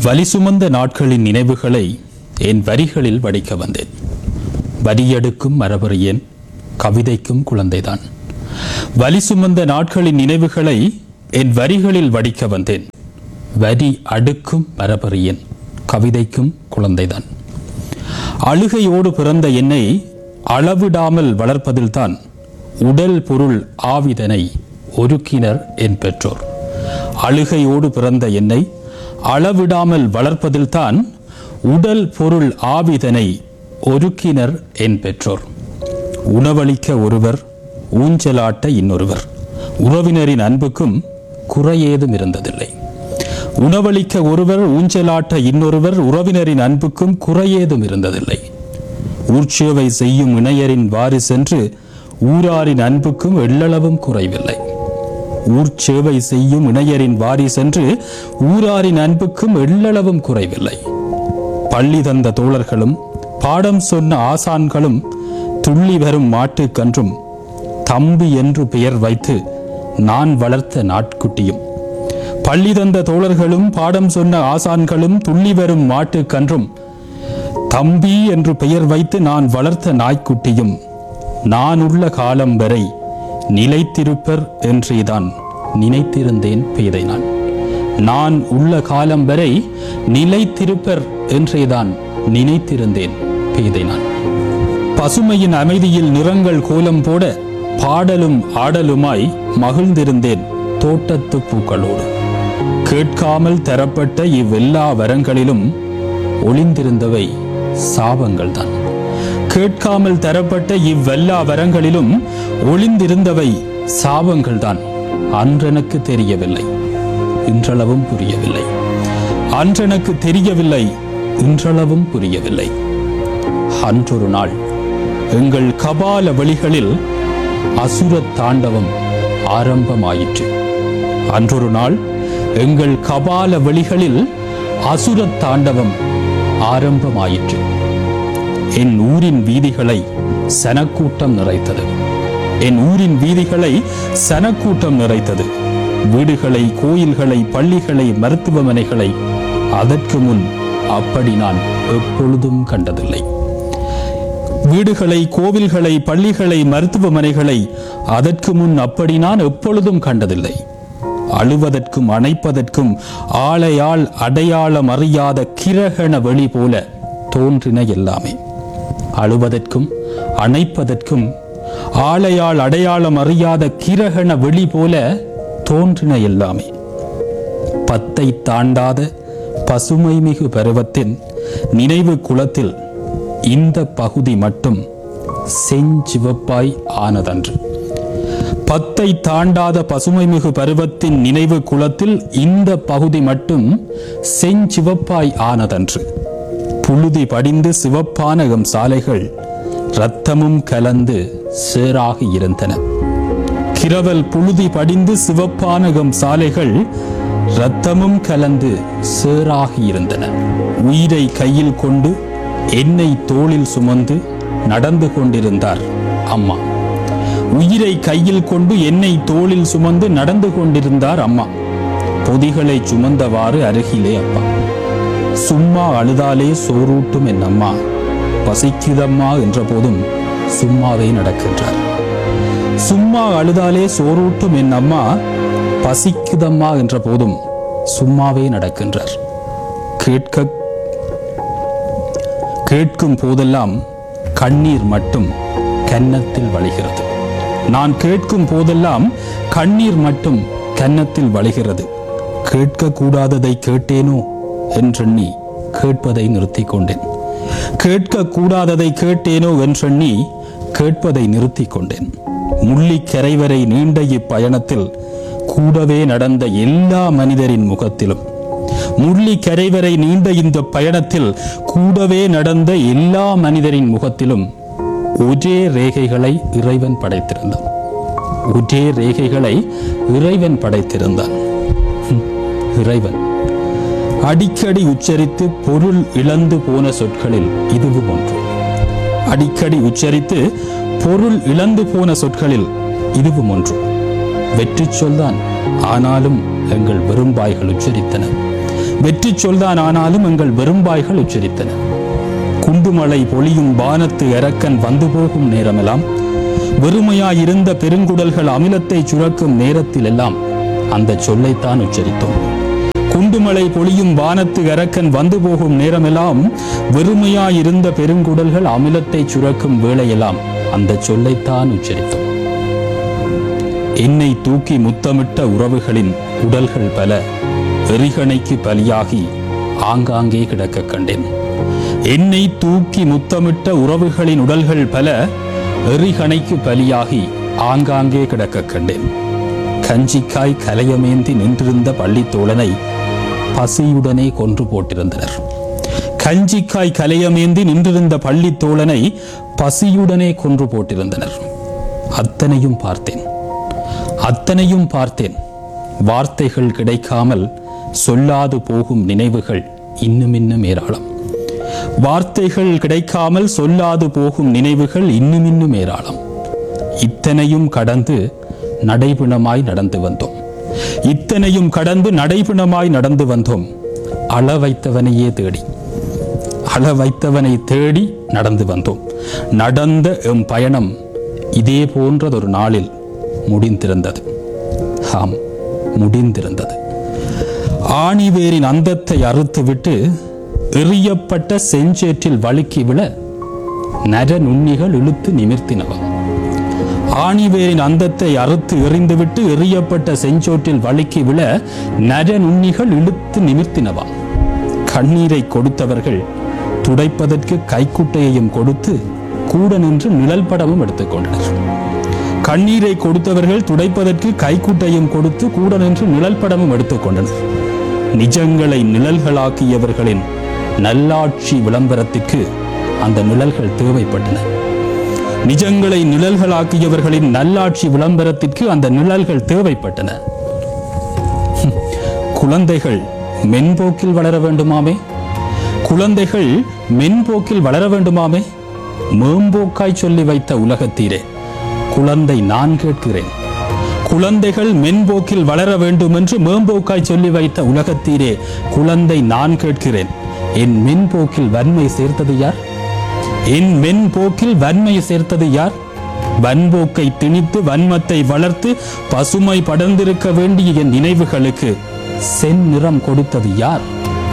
வலி சுமந்த நாட்களின் நினைவுகளை என் வரிகளில் வடிக்க வந்தேன் வரியெடுக்கும் மரபறியேன் கவிதைக்கும் குழந்தைதான் வலி சுமந்த நாட்களின் நினைவுகளை என் வரிகளில் வடிக்க வந்தேன் வரி அடுக்கும் மரபறியேன் கவிதைக்கும் குழந்தைதான் அழுகையோடு பிறந்த என்னை அளவிடாமல் வளர்ப்பதில்தான் உடல் பொருள் ஆவிதனை ஒருக்கினர் என் பெற்றோர் அழுகையோடு பிறந்த என்னை அளவிடாமல் வளர்ப்பதில்தான் உடல் பொருள் ஆவிதனை ஒருக்கினர் என் பெற்றோர் உணவளிக்க ஒருவர் ஊஞ்சலாட்ட இன்னொருவர் உறவினரின் அன்புக்கும் குறையேதும் இருந்ததில்லை உணவளிக்க ஒருவர் ஊஞ்சலாட்ட இன்னொருவர் உறவினரின் அன்புக்கும் குறையேதும் இருந்ததில்லை ஊர்ச்சேவை செய்யும் இணையரின் வாரிசென்று ஊராரின் அன்புக்கும் எள்ளளவும் குறைவில்லை ஊர்ச்சேவை செய்யும் இணையரின் வாரிசென்று ஊராரின் அன்புக்கும் எள்ளளவும் குறைவில்லை பள்ளி தந்த தோழர்களும் பாடம் சொன்ன ஆசான்களும் துள்ளி வரும் மாட்டுக்கன்றும் தம்பி என்று பெயர் வைத்து நான் வளர்த்த நாட்குட்டியும் பள்ளி தந்த தோழர்களும் பாடம் சொன்ன ஆசான்களும் துள்ளி வரும் மாட்டுக்கன்றும் தம்பி என்று பெயர் வைத்து நான் வளர்த்த நாய்க்குட்டியும் நான் உள்ள காலம் வரை நிலைத்திருப்பர் என்றேதான் நினைத்திருந்தேன் பேதை நான் நான் உள்ள காலம் வரை நிலைத்திருப்பர் என்றேதான் நினைத்திருந்தேன் பேதை நான் பசுமையின் அமைதியில் நிறங்கள் கோலம் போட பாடலும் ஆடலுமாய் மகிழ்ந்திருந்தேன் தோட்டத்து பூக்களோடு கேட்காமல் தரப்பட்ட இவ்வெல்லா வரங்களிலும் ஒளிந்திருந்தவை சாபங்கள் தான் கேட்காமல் தரப்பட்ட இவ்வெல்லா வரங்களிலும் ஒளிந்திருந்தவை சாபங்கள் தான் அன்றெனக்கு தெரியவில்லை இன்றளவும் புரியவில்லை அன்றெனக்கு தெரியவில்லை இன்றளவும் புரியவில்லை அன்றொரு நாள் எங்கள் கபால வழிகளில் அசுர தாண்டவம் ஆரம்பமாயிற்று அன்றொரு நாள் எங்கள் கபால வழிகளில் அசுர தாண்டவம் ஆரம்பமாயிற்று என் ஊரின் வீதிகளை சனக்கூட்டம் நிறைத்தது என் ஊரின் வீதிகளை சனக்கூட்டம் நிறைத்தது வீடுகளை கோயில்களை பள்ளிகளை மருத்துவமனைகளை அதற்கு முன் அப்படி நான் எப்பொழுதும் கண்டதில்லை வீடுகளை கோவில்களை பள்ளிகளை மருத்துவமனைகளை அதற்கு முன் அப்படி நான் எப்பொழுதும் கண்டதில்லை அழுவதற்கும் அணைப்பதற்கும் ஆளையால் அடையாளம் அறியாத கிரகண வெளி போல தோன்றின எல்லாமே அழுவதற்கும் அணைப்பதற்கும் ஆளையால் அடையாளம் அறியாத கிரகண வெளி போல தோன்றின எல்லாமே பத்தை தாண்டாத பசுமை மிகு பருவத்தின் நினைவு குளத்தில் இந்த பகுதி மட்டும் செஞ்சிவப்பாய் ஆனதன்று பத்தை தாண்டாத பசுமை மிகு பருவத்தின் நினைவு குளத்தில் இந்த பகுதி மட்டும் செஞ்சிவப்பாய் ஆனதன்று புழுதி படிந்து சிவப்பான எம் சாலைகள் இரத்தமும் கலந்து சேராகி இருந்தன கிரவல் புழுதி படிந்து சிவப்பான எம் சாலைகள் இரத்தமும் கலந்து சேராகி இருந்தன உயிரை கையில் கொண்டு என்னை தோளில் சுமந்து நடந்து கொண்டிருந்தார் அம்மா உயிரை கையில் கொண்டு என்னை தோளில் சுமந்து நடந்து கொண்டிருந்தார் அம்மா பொதிகளை சுமந்தவாறு அருகிலே அப்பா சும்மா அழுதாலே சோறூட்டும் என் அம்மா பசிக்குதம்மா என்ற போதும் சும்மாவே நடக்கின்றார் சும்மா அழுதாலே சோறூட்டும் என் அம்மா பசிக்குதம்மா என்ற போதும் சும்மாவே நடக்கின்றார் கேட்க கேட்கும் போதெல்லாம் கண்ணீர் மட்டும் கன்னத்தில் வழிகிறது நான் கேட்கும் போதெல்லாம் கண்ணீர் மட்டும் கன்னத்தில் வழிகிறது கேட்கக்கூடாததை கேட்டேனோ என்றெண்ணி கேட்பதை நிறுத்திக் கொண்டேன் கேட்கக்கூடாததை கேட்டேனோ என்றெண்ணி கேட்பதை நிறுத்திக் கொண்டேன் முள்ளிக்கரை வரை நீண்ட இப்பயணத்தில் கூடவே நடந்த எல்லா மனிதரின் முகத்திலும் முள்ளி கரைவரை நீண்ட இந்த பயணத்தில் கூடவே நடந்த எல்லா மனிதரின் முகத்திலும் ஒரே ரேகைகளை இறைவன் படைத்திருந்தான் ஒரே ரேகைகளை இறைவன் படைத்திருந்தான் ஹம், இறைவன் அடிக்கடி உச்சரித்து பொருள் இழந்து போன சொற்களில் இதுவும் ஒன்று அடிக்கடி உச்சரித்து பொருள் இழந்து போன சொற்களில் இதுவும் ஒன்று வெற்றி சொல்தான் ஆனாலும் எங்கள் வெறும்பாய்கள் உச்சரித்தன வெற்றி சொல்தான் ஆனாலும் எங்கள் வெறும்பாய்கள் உச்சரித்தன குண்டுமலை பொழியும் வானத்து அரக்கன் வந்து போகும் நேரமெல்லாம் வெறுமையாயிருந்த பெருங்குடல்கள் அமிலத்தை சுரக்கும் நேரத்தில் எல்லாம் அந்த சொல்லைத்தான் உச்சரித்தோம் குண்டுமலை பொழியும் வானத்து அரக்கன் வந்து போகும் நேரமெல்லாம் வெறுமையாயிருந்த பெருங்குடல்கள் அமிலத்தை சுரக்கும் வேளையெல்லாம் அந்த சொல்லைத்தான் உச்சரித்தோம் என்னை தூக்கி முத்தமிட்ட உறவுகளின் உடல்கள் பல எரிகணைக்கு பலியாகி ஆங்காங்கே கிடக்க கண்டேன் என்னை தூக்கி முத்தமிட்ட உறவுகளின் உடல்கள் பல எரிகணைக்கு பலியாகி ஆங்காங்கே கிடக்க கண்டேன் கஞ்சிக்காய் கலையமேந்தி நின்றிருந்த பள்ளித்தோழனை பசியுடனே கொன்று போட்டிருந்தனர் கஞ்சிக்காய் கலையமேந்தி நின்றிருந்த பள்ளித்தோழனை பசியுடனே கொன்று போட்டிருந்தனர் அத்தனையும் பார்த்தேன் அத்தனையும் பார்த்தேன் வார்த்தைகள் கிடைக்காமல் சொல்லாது போகும் நினைவுகள் இன்னும் இன்னும் ஏராளம் வார்த்தைகள் கிடைக்காமல் சொல்லாது போகும் நினைவுகள் இன்னும் இன்னும் ஏராளம் இத்தனையும் கடந்து நடைபிணமாய் நடந்து வந்தோம் இத்தனையும் கடந்து நடைபிணமாய் நடந்து வந்தோம் அள வைத்தவனையே தேடி அள வைத்தவனை தேடி நடந்து வந்தோம் நடந்த எம் பயணம் இதே போன்றதொரு நாளில் முடிந்திருந்தது ஆம் முடிந்திருந்தது ஆணிவேரின் அந்தத்தை அறுத்துவிட்டு எறியப்பட்ட செஞ்சேற்றில் வழுக்கி விழ நர நுண்ணிகள் இழுத்து நிமிர்த்தினவன் ஆணிவேரின் அந்தத்தை அறுத்து எறிந்துவிட்டு எறியப்பட்ட செஞ்சோற்றில் வழுக்கி விழ நர நுண்ணிகள் இழுத்து நிமிர்த்தினவாம் கண்ணீரை கொடுத்தவர்கள் துடைப்பதற்கு கைக்குட்டையையும் கொடுத்து கூட நின்று நிழல் படமும் எடுத்துக்கொண்டனர் கண்ணீரை கொடுத்தவர்கள் துடைப்பதற்கு கைக்குட்டையும் கொடுத்து கூட நின்று நிழல் படமும் எடுத்துக்கொண்டனர் நிஜங்களை நிழல்களாக்கியவர்களின் நல்லாட்சி விளம்பரத்திற்கு அந்த நிழல்கள் தேவைப்பட்டன நிஜங்களை நிழல்களாக்கியவர்களின் நல்லாட்சி விளம்பரத்திற்கு அந்த நிழல்கள் தேவைப்பட்டன ஹம், குழந்தைகள் மென்போக்கில் வளர வேண்டுமாமே குழந்தைகள் மென்போக்கில் வளர வேண்டுமாமே மேம்போக்காய் சொல்லி வைத்த உலகத்தீரே குழந்தை நான் கேட்கிறேன் குழந்தைகள் மென்போக்கில் வளர வேண்டும் என்று மேம்போக்காய் சொல்லி வைத்த உலகத்தீரே குழந்தை நான் கேட்கிறேன் என் மென்போக்கில் வன்மை சேர்த்தது யார் என் மென்போக்கில் வன்மை சேர்த்தது யார் வன்போக்கை திணித்து வன்மத்தை வளர்த்து பசுமை படர்ந்திருக்க வேண்டிய என் நினைவுகளுக்கு செந்நிறம் கொடுத்தது யார்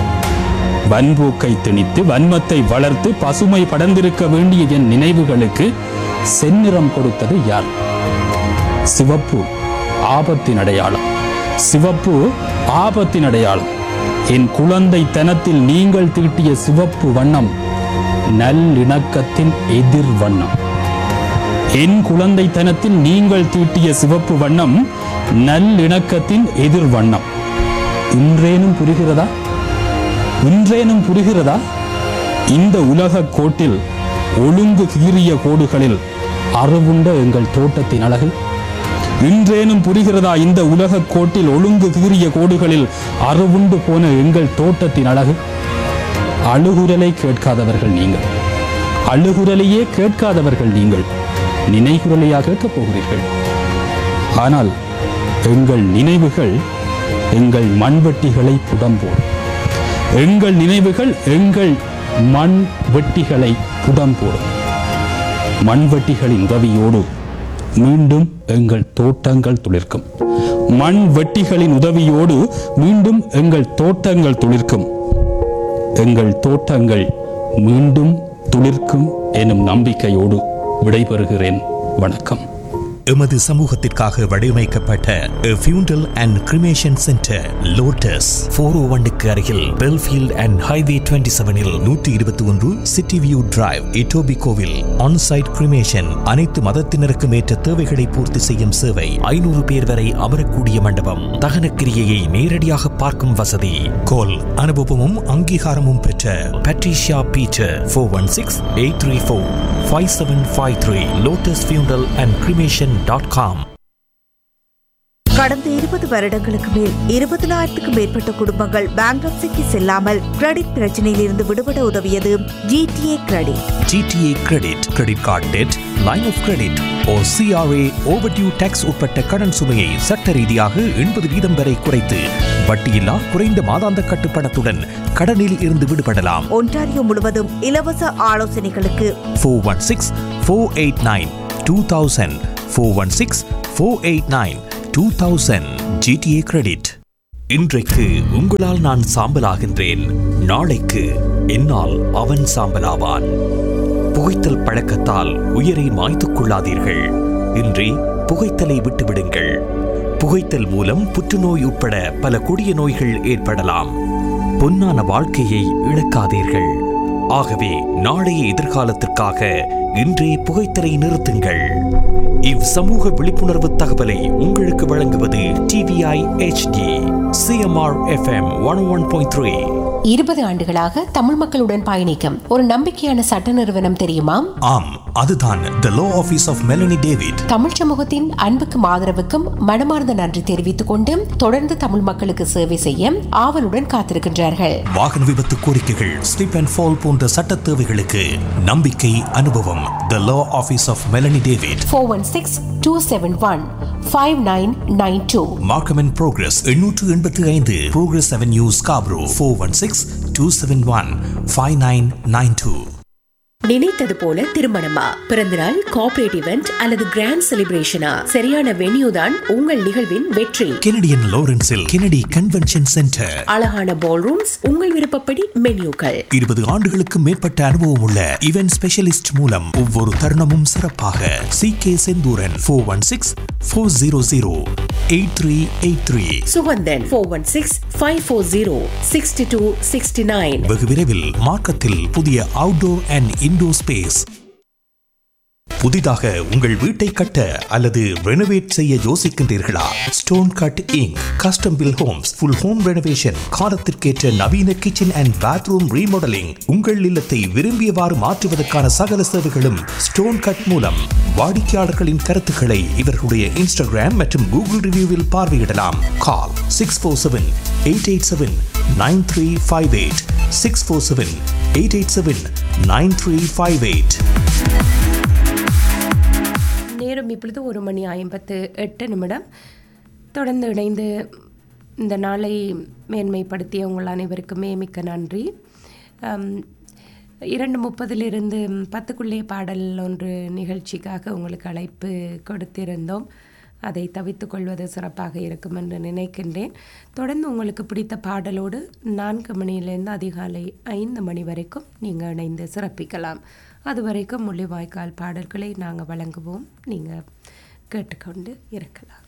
வன்போக்கை திணித்து வன்மத்தை வளர்த்து பசுமை படர்ந்திருக்க வேண்டிய என் நினைவுகளுக்கு செந்நிறம் கொடுத்தது யார் சிவப்பு ஆபத்தின் அடையாளம் சிவப்பு ஆபத்தின் அடையாளம் என் குழந்தை தனத்தில் நீங்கள் தீட்டிய சிவப்பு வண்ணம் நல்லிணக்கத்தின் எதிர் வண்ணம் என் குழந்தைத்தனத்தில் நீங்கள் தீட்டிய சிவப்பு வண்ணம் நல்லிணக்கத்தின் எதிர் வண்ணம் இன்றேனும் புரிகிறதா இன்றேனும் புரிகிறதா இந்த உலக கோட்டில் ஒழுங்கு கீறிய கோடுகளில் அறவுண்ட எங்கள் தோட்டத்தின் அழகு இன்றேனும் புரிகிறதா இந்த உலக கோட்டில் ஒழுங்கு கீறிய கோடுகளில் அறவுண்டு போன எங்கள் தோட்டத்தின் அழகு அழுகுரலை கேட்காதவர்கள் நீங்கள் அழுகுரலையே கேட்காதவர்கள் நீங்கள் நினைகுரலையா கேட்கப் போகிறீர்கள் ஆனால் எங்கள் நினைவுகள் எங்கள் மண்வெட்டிகளை புடம்போம் எங்கள் நினைவுகள் எங்கள் மண் வெட்டிகளை புடம் போடும் மண்வெட்டிகளின் உதவியோடு மீண்டும் எங்கள் தோட்டங்கள் துளிர்க்கும் மண் வெட்டிகளின் உதவியோடு மீண்டும் எங்கள் தோட்டங்கள் துளிர்க்கும் எங்கள் தோட்டங்கள் மீண்டும் துளிர்க்கும் எனும் நம்பிக்கையோடு விடைபெறுகிறேன் வணக்கம் எமது சமூகத்திற்காக வடிவமைக்கப்பட்ட funeral and cremation centre lotus four O ஒன்னுக்கு அருகில் பெல்ஃபீல்ட் அண்ட் ஹைவே டுவெண்ட்டி செவனில் நூற்றி இருபத்தி ஒன்று சிட்டி வியூ டிரைவ் இட்டோபி கோவில் ஆன்சைட் கிரிமேஷன் அனைத்து மதத்தினருக்கும் ஏற்ற தேவைகளை பூர்த்தி செய்யும் சேவை ஐநூறு பேர் வரை அமரக்கூடிய மண்டபம் தகன கிரியையை நேரடியாக பார்க்கும் வசதி கோல் அனுபவமும் அங்கீகாரமும் பெற்ற Patricia Peter four one six eight three four five seven five three lotus funeral and cremation dot com கடந்த இருபது வருடங்களுக்கு மேல் இருபதனாயிரத்துக்கும் மேற்பட்ட குடும்பங்கள் பேங்க்ரப்சிக்கு செல்லாமல் கிரெடிட் பிரச்சனையில் இருந்து விடுபட உதவியது GTA credit GTA credit credit card debt line of credit ஓ சிஆர்ஏ ஓவர்டியூ டேக்ஸ் உட்பட்ட கடன் சுமையை சட்ட ரீதியாக எண்பது வீதம் வரை குறைத்து வட்டியில்லா குறைந்த மாதாந்த கட்டுப்பணத்துடன் கடனில் இருந்து விடுபடலாம் ஒன்டாரியோ முழுவதும் இலவச ஆலோசனைகளுக்கு four one six four eight nine two thousand four one six four eight nine two thousand GTA credit இன்றைக்கு உங்களால் நான் சாம்பலாகின்றேன் நாளைக்கு என்னால் அவன் சாம்பலாவான் புகைத்தல் பழக்கத்தால் உயிரை மாய்த்துக் கொள்ளாதீர்கள் இன்றே புகைத்தலை விட்டுவிடுங்கள் புகைத்தல் மூலம் புற்றுநோய் உட்பட பல கொடிய நோய்கள் ஏற்படலாம் பொன்னான வாழ்க்கையை இழக்காதீர்கள் ஆகவே நாளைய எதிர்காலத்திற்காக இன்றே புகைத்தலை நிறுத்துங்கள் இவ் சமூக விழிப்புணர்வு தகவலை உங்களுக்கு வழங்குவது TVI HD CMR FM one one point three இருபது ஆண்டுகளாக தமிழ் மக்களுடன் பயணிக்கும் ஒரு நம்பிக்கையான சட்ட நிறுவனம் தெரியுமா ஆம் அதுதான் the law office of Melanie David Tamil சமூகத்தின் அன்புக்கும் ஆதரவுக்கும் மனமார்ந்த நன்றி தெரிவித்துக் கொண்டு தொடர்ந்து தமிழ் மக்களுக்கு சேவை செய்ய ஆவலுடன் காத்திருக்கின்றார்கள் வாகன விபத்து கோரிக்கைகள் ஸ்லிப் அண்ட் ஃபால் போன்ற சட்ட தேவைகளுக்கு நம்பிக்கை அனுபவம் the law office of Melanie David four one six two seven one five nine nine two Markham and progress எண்ணூற்று எண்பத்தி ஐந்து progress avenue Scarborough four one six two seven one five nine nine two நினைத்தது போல திருமணமா பிறந்தநாள் corporate event அல்லது grand செலிப்ரேஷனா சரியான வென்யூ தான் உங்கள் நிகழ்வின் வெற்றி கெனடியன் லாரன்ஸில் கெனடி கன்வென்ஷன் சென்டர் அழகான பால் ரூம்ஸ் உங்கள் விருப்பப்படி மென்யூக்கள் இருபது ஆண்டுகளுக்கு மேற்பட்ட அனுபவம் உள்ள இவென்ட் ஸ்பெஷலிஸ்ட் மூலம் ஒவ்வொரு தருணமும் சிறப்பாக C K Senthooran four one six four zero zero eight three eight three Sugandhan four one six five four zero sixty two sixty nine வெகு விரைவில் மார்க்கத்தில் புதிய அவுட்டோர் அண்ட் இன்டோர் ஸ்பேஸ் புதிதாக உங்கள் வீட்டை கட்ட அல்லது ரெனோவேட் செய்ய யோசிக்கின்றீர்களா stone cut inc custom built homes full home renovation காலத்திற்கேற்ற நவீன கிச்சன் அண்ட் பாத்ரூம் ரீமாடலிங் உங்கள் இல்லத்தை விரும்பியவாறு மாற்றுவதற்கான சகல சேவைகளும் ஸ்டோன் கட் மூலம் வாடிக்கையாளர்களின் கருத்துக்களை இவர்களுடைய இன்ஸ்டாகிராம் மற்றும் கூகுள் ரிவ்யூவில் பார்வையிடலாம் call six four seven eight eight seven nine three five eight six four seven eight eight seven nine three five eight நேரம் இப்பொழுது ஒரு மணி ஐம்பத்து எட்டு நிமிடம் தொடர்ந்து இணைந்து இந்த நாளை மேன்மைப்படுத்திய உங்கள் அனைவருக்குமே மிக்க நன்றி அம், இரண்டு முப்பதிலிருந்து பத்துக்குள்ளே பாடல் ஒன்று நிகழ்ச்சிக்காக உங்களுக்கு அழைப்பு கொடுத்திருந்தோம் அதை தவித்துக் கொள்வது சிறப்பாக இருக்கும் என்று நினைக்கின்றேன் தொடர்ந்து உங்களுக்கு பிடித்த பாடலோடு நான்கு மணியிலிருந்து அதிகாலை ஐந்து மணி வரைக்கும் நீங்கள் இணைந்து சிறப்பிக்கலாம் அது வரைக்கும் முள்ளிவாய்க்கால் பாடல்களை நாங்கள் வழங்குவோம் நீங்கள் கேட்டுக்கொண்டு இருக்கலாம்